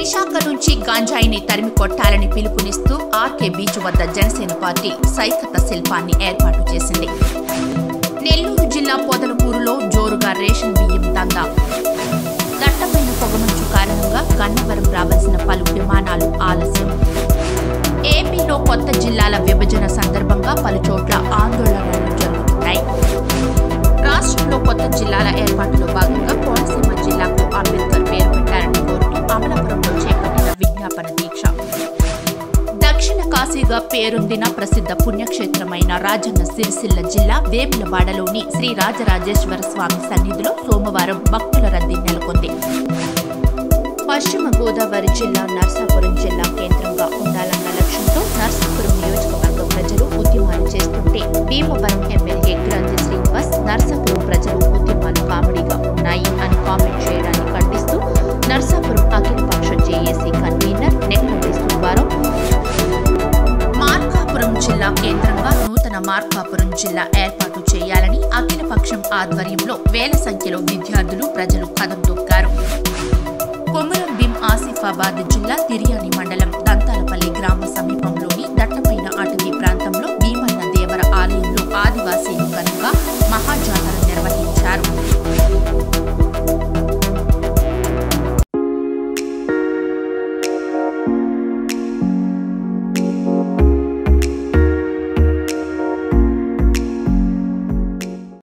విశాఖ నుంచి గాంజాయిని తరిమి కొట్టాలని పిలుపునిస్తూ ఆర్కే బీచ్ వద్ద జనసేన పార్టీ సైకత శిల్పాన్ని ఏర్పాటు చేసింది నెల్లూరు జిల్లా పొదలకూరులో జోరుగా రేషన్ బియ్యం దందా దట్టమైన పొగమంచు కారణంగా గన్నవరం రావాల్సిన పలు విమానాలు ఆలస్యం ఏపీలో కొత్త జిల్లాల విభజన సందర్భంగా పలు చోట్ల ఆందోళనలు జరుగుతున్నాయి రాష్ట్రంలో కొత్త జిల్లాల ఏర్పాటులో భాగంగా కోనసీమ జిల్లాకు అంబేద్కర్ పేరు పెట్టారని కోరుతూ అమలాపురంలో చేపట్టిన విజ్ఞాపన దీక్ష దక్షిణ కాశీగా పేరొందిన ప్రసిద్ధ పుణ్యక్షేత్రమైన రాజన్న సిరిసిల్ల జిల్లా వేములవాడలోని శ్రీ రాజరాజేశ్వర స్వామి సన్నిధిలో సోమవారం భక్తుల రద్దీ నెలకొంది పశ్చిమ గోదావరి జిల్లా నర్సాపురం జిల్లా కేంద్రంగా ఉండాలన్న లక్ష్యంతో నర్సాపురం నియోజకవర్గ ప్రజలు ఉద్యమాలు చేస్తుంటే భీమవరం ఎమ్మెల్యే గ్రంథి శ్రీనివాస్ నర్సాపురం ప్రజలు ఉద్యమాలు కామెడీగా ఉన్నాయి అని కామెంట్ చేయడాన్ని ఖండిస్తూ నర్సాపురం అఖిలపక్ష జేఏసీ కన్వీనర్ నెక్కండి సుబ్బారావు మార్కాపురం జిల్లా కేంద్రంగా నూతన మార్కాపురం జిల్లా ఏర్పాటు చేయాలని అఖిలపక్షం ఆధ్వర్యంలో వేల సంఖ్యలో విద్యార్థులు ప్రజలు కదం